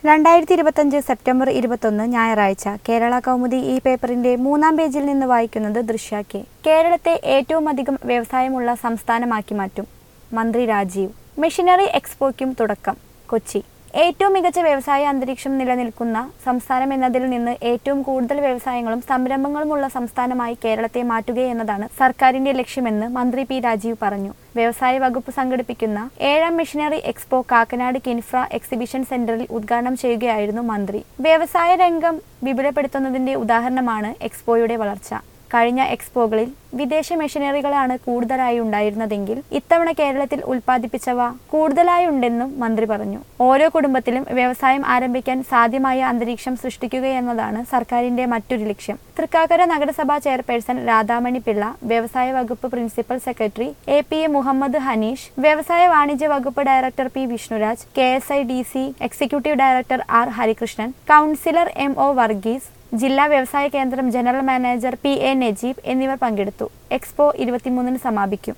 രണ്ടായിരത്തി ഇരുപത്തഞ്ച് സെപ്റ്റംബർ ഇരുപത്തൊന്ന് ഞായറാഴ്ച കേരള കൗമുദി ഈ പേപ്പറിന്റെ മൂന്നാം പേജിൽ നിന്ന് വായിക്കുന്നത് ദൃശ്യ കെ കേരളത്തെ ഏറ്റവും അധികം വ്യവസായമുള്ള സംസ്ഥാനമാക്കി മാറ്റും മന്ത്രി രാജീവ് മെഷീനറി എക്സ്പോയ്ക്കും തുടക്കം കൊച്ചി ഏറ്റവും മികച്ച വ്യവസായ അന്തരീക്ഷം നിലനിൽക്കുന്ന സംസ്ഥാനം എന്നതിൽ നിന്ന് ഏറ്റവും കൂടുതൽ വ്യവസായങ്ങളും സംരംഭങ്ങളുമുള്ള സംസ്ഥാനമായി കേരളത്തെ മാറ്റുകയെന്നതാണ് സർക്കാരിന്റെ ലക്ഷ്യമെന്ന് മന്ത്രി പി രാജീവ് പറഞ്ഞു വ്യവസായ വകുപ്പ് സംഘടിപ്പിക്കുന്ന ഏഴാം machinery expo Kakkanad Kinfra exhibition സെന്ററിൽ ഉദ്ഘാടനം ചെയ്യുകയായിരുന്നു മന്ത്രി വ്യവസായ രംഗം വിപുലപ്പെടുത്തുന്നതിന്റെ ഉദാഹരണമാണ് എക്സ്പോയുടെ വളർച്ച കഴിഞ്ഞ എക്സ്പോകളിൽ വിദേശ മെഷീനറികളാണ് കൂടുതലായി ഉണ്ടായിരുന്നതെങ്കിൽ ഇത്തവണ കേരളത്തിൽ ഉൽപ്പാദിപ്പിച്ചവ കൂടുതലായി ഉണ്ടെന്നും മന്ത്രി പറഞ്ഞു ഓരോ കുടുംബത്തിലും വ്യവസായം ആരംഭിക്കാൻ സാധ്യമായ അന്തരീക്ഷം സൃഷ്ടിക്കുകയെന്നതാണ് സർക്കാരിന്റെ മറ്റൊരു ലക്ഷ്യം തൃക്കാക്കര നഗരസഭാ ചെയർപേഴ്സൺ രാധാമണി പിള്ള വ്യവസായ വകുപ്പ് principal secretary A P A Muhammad Hanish വ്യവസായ വാണിജ്യ വകുപ്പ് director P Vishnuraj K S I D C executive director R Harikrishnan councillor M O Varghese ജില്ലാ വ്യവസായ കേന്ദ്രം general manager P A Najeeb എന്നിവർ പങ്കെടുത്തു എക്സ്പോ ഇരുപത്തിമൂന്നിന് സമാപിക്കും